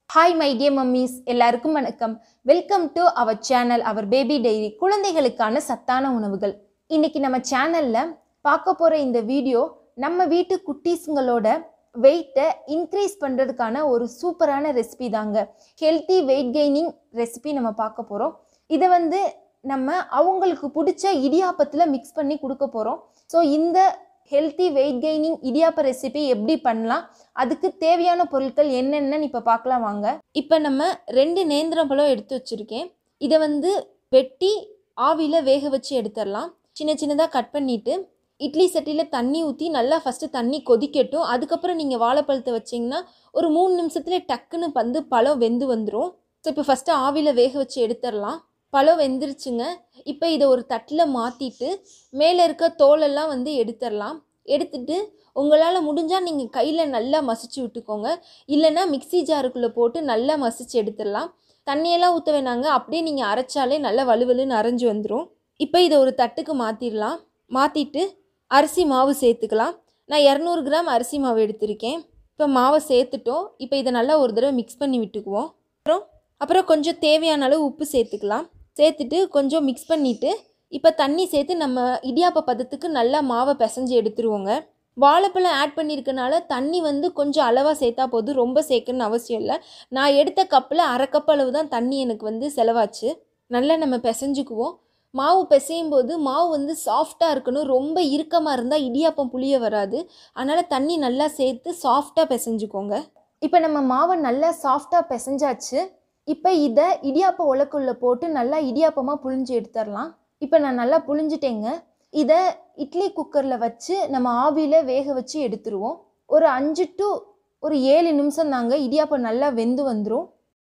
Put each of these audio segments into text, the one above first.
hi my dear mummies எல்லாருக்கும் வணக்கம் welcome to our channel our baby diary குழந்தைகளுக்கான சத்தான உணவுகள் இன்னைக்கு நம்ம சேனலில் பார்க்க போகிற இந்த வீடியோ நம்ம வீட்டு குட்டீஸுங்களோட வெயிட்டை இன்க்ரீஸ் பண்ணுறதுக்கான ஒரு சூப்பரான ரெசிபி தாங்க ஹெல்த்தி வெயிட் கெய்னிங் ரெசிபி நம்ம பார்க்க போகிறோம் இதை வந்து நம்ம அவங்களுக்கு பிடிச்ச இடியாப்பத்தில் மிக்ஸ் பண்ணி கொடுக்க போகிறோம் ஸோ இந்த ஹெல்த்தி வெயிட் கெய்னிங் இடியாப்ப ரெசிபி எப்படி பண்ணலாம் அதுக்கு தேவையான பொருட்கள் என்னென்னு இப்போ பார்க்கலாம் வாங்க இப்போ நம்ம ரெண்டு நேந்திரம் பழம் எடுத்து வச்சுருக்கேன் இதை வந்து வெட்டி ஆவியில் வேக வச்சு எடுத்துடலாம் சின்ன சின்னதாக கட் பண்ணிவிட்டு இட்லி சட்டியில் தண்ணி ஊற்றி நல்லா ஃபஸ்ட்டு தண்ணி கொதிக்கட்டும் அதுக்கப்புறம் நீங்கள் வாழைப்பழத்தை வச்சிங்கன்னா ஒரு மூணு நிமிஷத்துல டக்குன்னு வந்து பழம் வெந்து வந்துடும் ஸோ இப்போ ஃபஸ்ட்டு ஆவியில் வேக வச்சு எடுத்துடலாம் பழம் வெந்துருச்சுங்க இப்போ இதை ஒரு தட்டில் மாற்றிட்டு மேலே இருக்க தோலெல்லாம் வந்து எடுத்துடலாம் எடுத்துட்டு உங்களால் முடிஞ்சால் நீங்கள் கையில் நல்லா மசிச்சு விட்டுக்கோங்க இல்லைன்னா மிக்ஸி ஜாருக்குள்ளே போட்டு நல்லா மசிச்சு எடுத்துடலாம் தண்ணியெல்லாம் ஊற்ற வேணாங்க அப்படியே நீங்கள் அரைச்சாலே நல்லா வலுவலுன்னு அரைஞ்சு வந்துடும் இப்போ இதை ஒரு தட்டுக்கு மாற்றிடலாம் மாற்றிட்டு அரிசி மாவு சேர்த்துக்கலாம் நான் இரநூறு கிராம் அரிசி மாவு எடுத்திருக்கேன் இப்போ மாவை சேர்த்துட்டோம் இப்போ இதை நல்லா ஒரு தடவை மிக்ஸ் பண்ணி விட்டுக்குவோம் அப்புறம் அப்புறம் கொஞ்சம் தேவையான அளவு உப்பு சேர்த்துக்கலாம் சேர்த்துட்டு கொஞ்சம் மிக்ஸ் பண்ணிவிட்டு இப்போ தண்ணி சேர்த்து நம்ம இடியாப்ப பதத்துக்கு நல்லா மாவை பிசைஞ்சு எடுத்துருவோங்க வாழைப்பழம் ஆட் பண்ணியிருக்கனால தண்ணி வந்து கொஞ்சம் அளவாக சேர்த்தா போதும் ரொம்ப சேர்க்கணும்னு அவசியம் இல்லை நான் எடுத்த கப்பில் அரை கப் அளவு தான் தண்ணி எனக்கு வந்து செலவாச்சு நல்லா நம்ம பிசைஞ்சுக்குவோம் மாவு பிசையும் போது மாவு வந்து சாஃப்டாக இருக்கணும் ரொம்ப இறுக்கமாக இருந்தால் இடியாப்பம் புளிய வராது அதனால் தண்ணி நல்லா சேர்த்து சாஃப்டாக பிசைஞ்சுக்கோங்க இப்போ நம்ம மாவை நல்லா சாஃப்டாக பிசைஞ்சாச்சு இப்போ இதை இடியாப்ப உலக்குள்ள போட்டு நல்லா இடியாப்பமாக புழிஞ்சு எடுத்துடலாம் இப்போ நான் நல்லா புழிஞ்சிட்டேங்க இதை இட்லி குக்கரில் வச்சு நம்ம ஆவியில் வேக வச்சு எடுத்துருவோம் ஒரு அஞ்சு டு ஒரு ஏழு நிமிஷம் தாங்க இடியாப்பம் நல்லா வெந்து வந்துடும்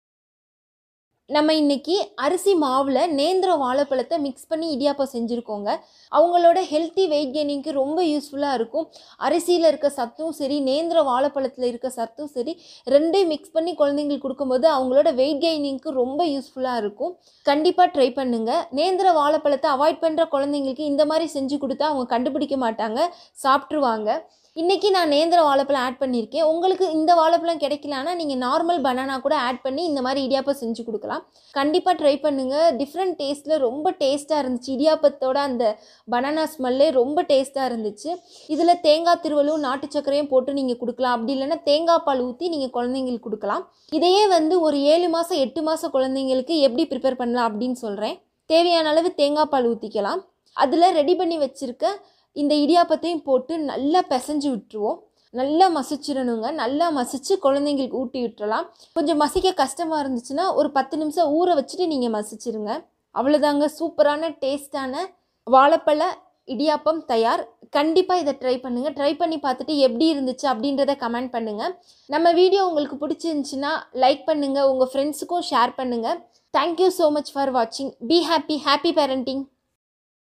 நம்ம இன்னைக்கு அரிசி மாவில் நேந்திர வாழைப்பழத்தை மிக்ஸ் பண்ணி இடியாப்பம் செஞ்சுருக்கோங்க அவங்களோட ஹெல்த்தி வெயிட் கெய்னிங்க்கு ரொம்ப யூஸ்ஃபுல்லாக இருக்கும் அரிசியில் இருக்க சத்தும் சரி நேந்திர வாழைப்பழத்தில் இருக்க சத்தும் சரி ரெண்டையும் மிக்ஸ் பண்ணி குழந்தைங்களுக்கு கொடுக்கும்போது அவங்களோட வெயிட் கெய்னிங்க்கு ரொம்ப யூஸ்ஃபுல்லாக இருக்கும் கண்டிப்பாக ட்ரை பண்ணுங்கள் நேந்திர வாழைப்பழத்தை அவாய்ட் பண்ணுற குழந்தைங்களுக்கு இந்த மாதிரி செஞ்சு கொடுத்தா அவங்க கண்டுபிடிக்க மாட்டாங்க சாப்பிட்ருவாங்க இன்றைக்கி நான் நேந்திர வாழைப்பழம் ஆட் பண்ணியிருக்கேன் உங்களுக்கு இந்த வாழைப்பழம் கிடைக்கலனா நீங்கள் நார்மல் பனானா கூட ஆட் பண்ணி இந்த மாதிரி இடியாப்பம் செஞ்சு கொடுக்கலாம் கண்டிப்பாக ட்ரை பண்ணுங்கள் டிஃப்ரெண்ட் டேஸ்ட்டில் ரொம்ப டேஸ்ட்டாக இருந்துச்சு இடியாப்பத்தோட அந்த பனானா ஸ்மெல்லே ரொம்ப டேஸ்ட்டாக இருந்துச்சு இதில் தேங்காய் திருவலும் நாட்டு சர்க்கரையும் போட்டு நீங்கள் கொடுக்கலாம் அப்படி இல்லைன்னா தேங்காய் பால் ஊற்றி நீங்கள் குழந்தைங்களுக்கு கொடுக்கலாம் இதையே வந்து ஒரு ஏழு மாதம் எட்டு மாதம் குழந்தைங்களுக்கு எப்படி ப்ரிப்பேர் பண்ணலாம் அப்படின்னு சொல்கிறேன் தேவையான அளவு தேங்காய் பால் ஊற்றிக்கலாம் அதில் ரெடி பண்ணி வச்சுருக்க இந்த இடியாப்பத்தையும் போட்டு நல்லா பிசைஞ்சு விட்டுருவோம் நல்லா மசிச்சிடணுங்க நல்லா மசிச்சு குழந்தைங்களுக்கு ஊட்டி விட்டுறலாம் கொஞ்சம் மசிக்க கஷ்டமாக இருந்துச்சுன்னா ஒரு பத்து நிமிஷம் ஊற வச்சுட்டு நீங்கள் மசிச்சிருங்க அவ்வளோதாங்க சூப்பரான டேஸ்டான வாழைப்பழ இடியாப்பம் தயார் கண்டிப்பாக இதை ட்ரை பண்ணுங்கள் ட்ரை பண்ணி பார்த்துட்டு எப்படி இருந்துச்சு அப்படின்றத கமெண்ட் பண்ணுங்கள் நம்ம வீடியோ உங்களுக்கு பிடிச்சிருந்துச்சின்னா லைக் பண்ணுங்கள் உங்கள் ஃப்ரெண்ட்ஸுக்கும் ஷேர் பண்ணுங்கள் தேங்க்யூ ஸோ மச் ஃபார் வாட்சிங் பி ஹாப்பி ஹாப்பி பேரண்டிங்